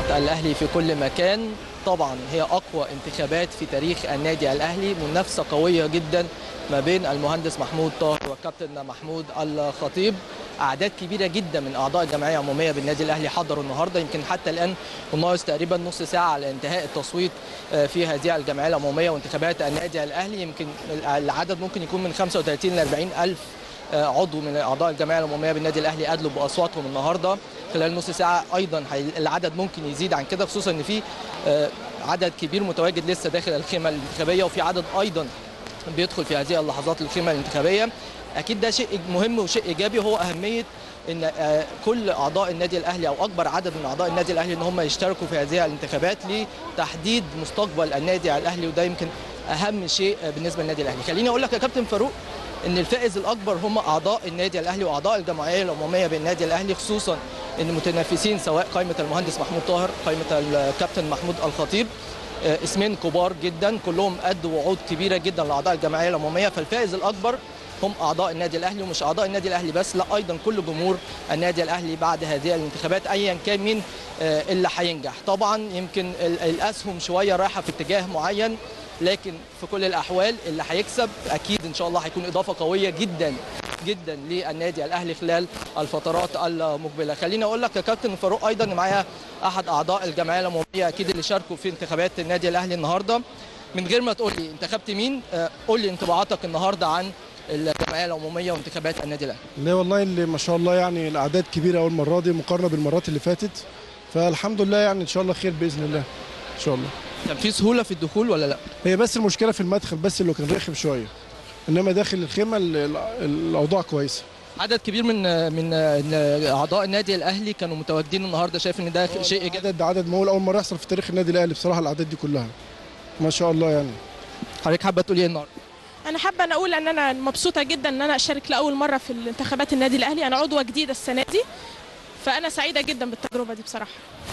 مصلحه الاهلي في كل مكان طبعا هي اقوى انتخابات في تاريخ النادي الاهلي منافسه قويه جدا ما بين المهندس محمود طاهر والكابتن محمود الخطيب اعداد كبيره جدا من اعضاء الجمعيه العموميه بالنادي الاهلي حضروا النهارده يمكن حتى الان ناقص تقريبا نص ساعه على انتهاء التصويت في هذه الجمعيه العموميه وانتخابات النادي الاهلي يمكن العدد ممكن يكون من 35 ل 40 الف عضو من اعضاء الجمعيه العموميه بالنادي الاهلي ادلوا باصواتهم النهارده خلال نص ساعه ايضا العدد ممكن يزيد عن كده خصوصا ان في عدد كبير متواجد لسه داخل الخيمه الانتخابيه وفي عدد ايضا بيدخل في هذه اللحظات الخيمه الانتخابيه اكيد ده شيء مهم وشيء ايجابي هو اهميه ان كل اعضاء النادي الاهلي او اكبر عدد من اعضاء النادي الاهلي ان هم يشتركوا في هذه الانتخابات لتحديد مستقبل النادي الاهلي وده يمكن اهم شيء بالنسبه للنادي الاهلي خليني اقول لك يا كابتن فاروق ان الفائز الاكبر هم اعضاء النادي الاهلي واعضاء الجمعيه العموميه بالنادي الاهلي خصوصا ان المتنافسين سواء قائمه المهندس محمود طاهر قائمه الكابتن محمود الخطيب اسمين كبار جدا كلهم ادوا وعود كبيره جدا لاعضاء الجمعيه العموميه فالفائز الاكبر هم اعضاء النادي الاهلي ومش اعضاء النادي الاهلي بس لا ايضا كل جمهور النادي الاهلي بعد هذه الانتخابات ايا كان مين اللي هينجح طبعا يمكن الاسهم شويه رايحه في اتجاه معين لكن في كل الاحوال اللي هيكسب اكيد ان شاء الله هيكون اضافه قويه جدا جدا للنادي الاهلي خلال الفترات المقبله خليني اقول لك يا كابتن فاروق ايضا معايا احد اعضاء الجمعيه العموميه اكيد اللي شاركوا في انتخابات النادي الاهلي النهارده من غير ما تقول لي انتخبت مين قول لي انطباعاتك النهارده عن الجمعيه العموميه وانتخابات النادي الاهلي لا والله اللي ما شاء الله يعني الاعداد كبيره اول مره دي مقارنه بالمرات اللي فاتت فالحمد لله يعني ان شاء الله خير باذن الله ان شاء الله كان في سهوله في الدخول ولا لا هي بس المشكله في المدخل بس اللي كان رخم شويه انما داخل الخيمه الاوضاع كويسه عدد كبير من من اعضاء النادي الاهلي كانوا متواجدين النهارده شايف ان ده شيء ايجابي عدد عدد مهول اول مره يحصل في تاريخ النادي الاهلي بصراحه الاعداد دي كلها ما شاء الله يعني حضرتك حابه تقولي ايه النهارده انا حابه ان اقول ان انا مبسوطه جدا ان انا اشارك لاول مره في الانتخابات النادي الاهلي انا عضوه جديده السنه دي فانا سعيده جدا بالتجربه دي بصراحه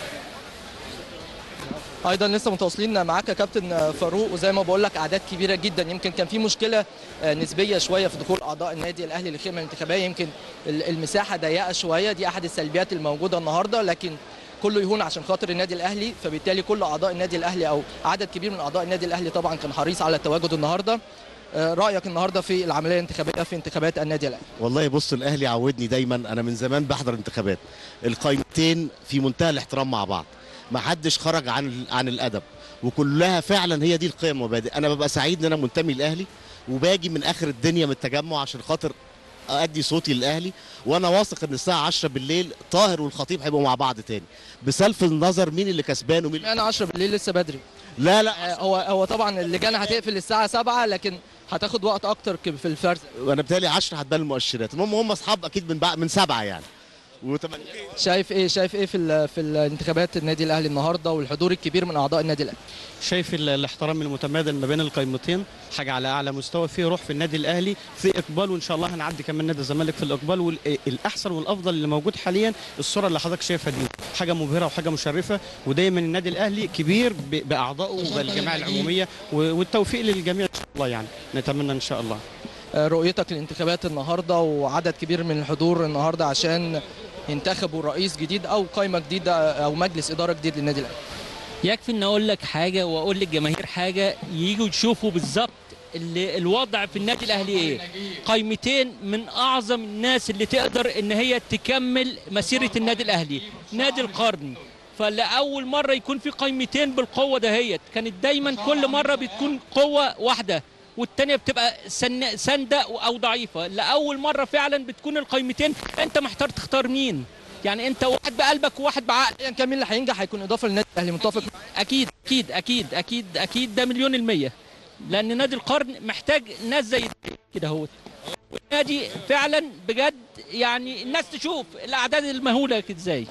ايضا لسه متواصلين معاك يا كابتن فاروق وزي ما بقول لك اعداد كبيره جدا يمكن كان في مشكله نسبيه شويه في دخول اعضاء النادي الاهلي للخيمه الانتخابيه يمكن المساحه ضيقه شويه دي احد السلبيات الموجوده النهارده لكن كله يهون عشان خاطر النادي الاهلي فبالتالي كل اعضاء النادي الاهلي او عدد كبير من اعضاء النادي الاهلي طبعا كان حريص على التواجد النهارده رايك النهارده في العمليه الانتخابيه في انتخابات النادي الاهلي والله بص الاهلي عودني دايما انا من زمان بحضر انتخابات القائمتين في منتهى الاحترام مع بعض ما حدش خرج عن عن الادب وكلها فعلا هي دي القيم والمبادئ انا ببقى سعيد ان انا منتمي للاهلي وباجي من اخر الدنيا من التجمع عشان خاطر ادي صوتي للاهلي وانا واثق ان الساعه 10 بالليل طاهر والخطيب هيبقوا مع بعض تاني بسلف النظر مين اللي كسبان ومين انا 10 بالليل لسه بدري لا لا هو هو طبعا اللجان هتقفل الساعه 7 لكن هتاخد وقت اكتر في الفرز وانا بتهيألي 10 هتبان المؤشرات المهم هم اصحاب اكيد من بعد من سبعه يعني وتمنى شايف ايه شايف ايه في في الانتخابات النادي الاهلي النهارده والحضور الكبير من اعضاء النادي الاهلي شايف الاحترام المتبادل ما بين القائمتين حاجه على اعلى مستوى في روح في النادي الاهلي في اقبال وان شاء الله هنعدي كمان نادي الزمالك في الاقبال والاحسن والافضل اللي موجود حاليا الصوره اللي حضرتك شايفها دي حاجه مبهره وحاجه مشرفه ودايما النادي الاهلي كبير باعضائه وبالجماعه العموميه والتوفيق للجميع ان شاء الله يعني نتمنى ان شاء الله رؤيتك للانتخابات النهارده وعدد كبير من الحضور النهارده عشان ينتخبوا رئيس جديد او قائمه جديده او مجلس اداره جديد للنادي الاهلي يكفي ان اقول لك حاجه واقول للجماهير حاجه يجوا يشوفوا بالظبط الوضع في النادي الاهلي ايه قائمتين من اعظم الناس اللي تقدر ان هي تكمل مسيره النادي الاهلي نادي القرن فلاول مره يكون في قائمتين بالقوه دهيت كانت دايما كل مره بتكون قوه واحده والتانية بتبقى سن سندة أو ضعيفة لأول مرة فعلا بتكون القائمتين أنت محتار تختار مين يعني أنت واحد بقلبك وواحد بعقلك يعني كان مين اللي هينجح هيكون إضافة للنادي الأهلي متفق أكيد أكيد أكيد أكيد أكيد ده مليون المية لأن نادي القرن محتاج ناس زي كده هو والنادي فعلا بجد يعني الناس تشوف الأعداد المهولة ازاي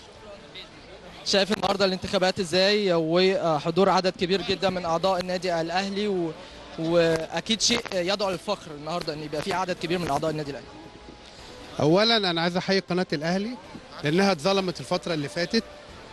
شايف النهارده الانتخابات ازاي وحضور عدد كبير جدا من اعضاء النادي الاهلي و... واكيد شيء يدعو للفخر النهارده ان يبقى في عدد كبير من اعضاء النادي الاهلي اولا انا عايز احيي قناه الاهلي لانها اتظلمت الفتره اللي فاتت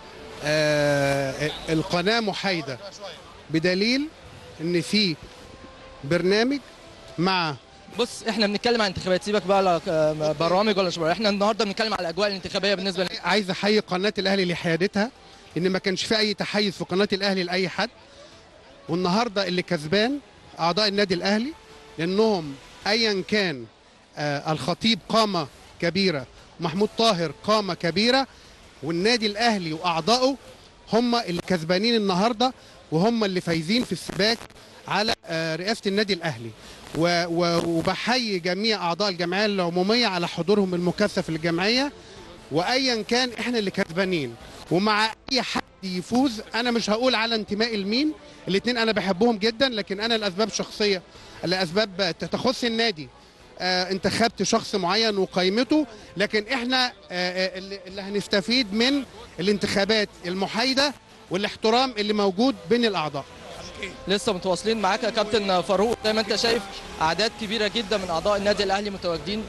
آه القناه محايده بدليل ان في برنامج مع بص احنا بنتكلم عن انتخابات سيبك بقى برامج ولا شباب احنا النهارده بنتكلم على الاجواء الانتخابيه بالنسبه عايز احيي قناه الاهلي لحيادتها ان ما كانش في اي تحيز في قناه الاهلي لاي حد والنهارده اللي كسبان اعضاء النادي الاهلي لانهم ايا كان آه الخطيب قامه كبيره محمود طاهر قامه كبيره والنادي الاهلي واعضائه هم اللي كسبانين النهارده وهم اللي فايزين في السباق على آه، رئاسه النادي الاهلي و- و- وبحيي جميع اعضاء الجمعيه العموميه على حضورهم المكثف للجمعيه وايا كان احنا اللي كسبانين ومع اي حد يفوز انا مش هقول على انتمائي لمين الاثنين انا بحبهم جدا لكن انا لاسباب شخصيه لاسباب تخص النادي آه انتخبت شخص معين وقيمته لكن احنا آه آه، اللي اللي هنستفيد من الانتخابات المحايده والاحترام اللي موجود بين الاعضاء لسه متواصلين معاك يا كابتن فاروق زي ما انت شايف اعداد كبيره جدا من اعضاء النادي الاهلي متواجدين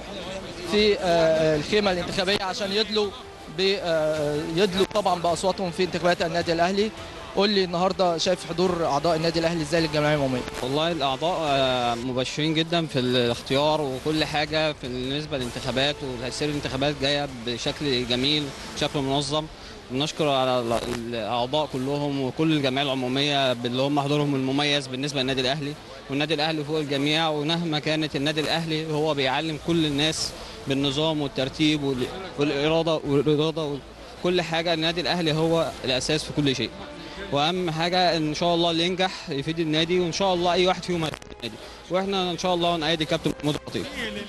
في آه، الخيمه الانتخابيه عشان يدلوا ب- آه، يدلوا طبعا باصواتهم في انتخابات النادي الاهلي قول لي النهارده شايف حضور اعضاء النادي الاهلي ازاي للجمعيه العموميه والله الاعضاء آه، مبشرين جدا في الاختيار وكل حاجه في بالنسبه للانتخابات وتاثير الانتخابات جايه بشكل جميل بشكل منظم بنشكر على ال- الاعضاء كلهم وكل الجمعيه العموميه اللي هم حضورهم المميز بالنسبه للنادي الاهلي والنادي الاهلي فوق الجميع ومهما كانت النادي الاهلي هو بيعلم كل الناس بالنظام والترتيب وال- والاراده والاراده وكل حاجه النادي الاهلي هو الاساس في كل شيء واهم حاجه ان شاء الله اللي ينجح يفيد النادي وان شاء الله اي واحد فيهم هيفيد النادي واحنا ان شاء الله نأيد الكابتن محمود الخطيب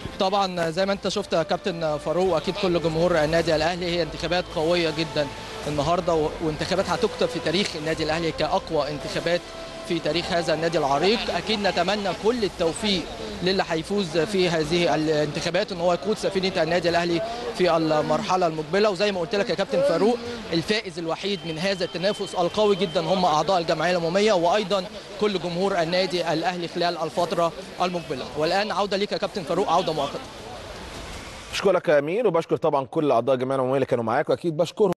طبعا زي ما انت شفت يا كابتن فاروق اكيد كل جمهور النادي الاهلي هي انتخابات قويه جدا النهارده و- وانتخابات هتكتب في تاريخ النادي الاهلي كاقوى انتخابات في تاريخ هذا النادي العريق اكيد نتمنى كل التوفيق للي هيفوز في هذه الانتخابات ان هو يقود سفينه النادي الاهلي في المرحله المقبله وزي ما قلت لك يا كابتن فاروق الفائز الوحيد من هذا التنافس القوي جدا هم اعضاء الجمعيه العموميه وايضا كل جمهور النادي الاهلي خلال الفتره المقبله والان عوده ليك يا كابتن فاروق عوده مؤقته بشكرك يا امير وبشكر طبعا كل اعضاء الجمعيه العموميه اللي كانوا معاك واكيد بشكرهم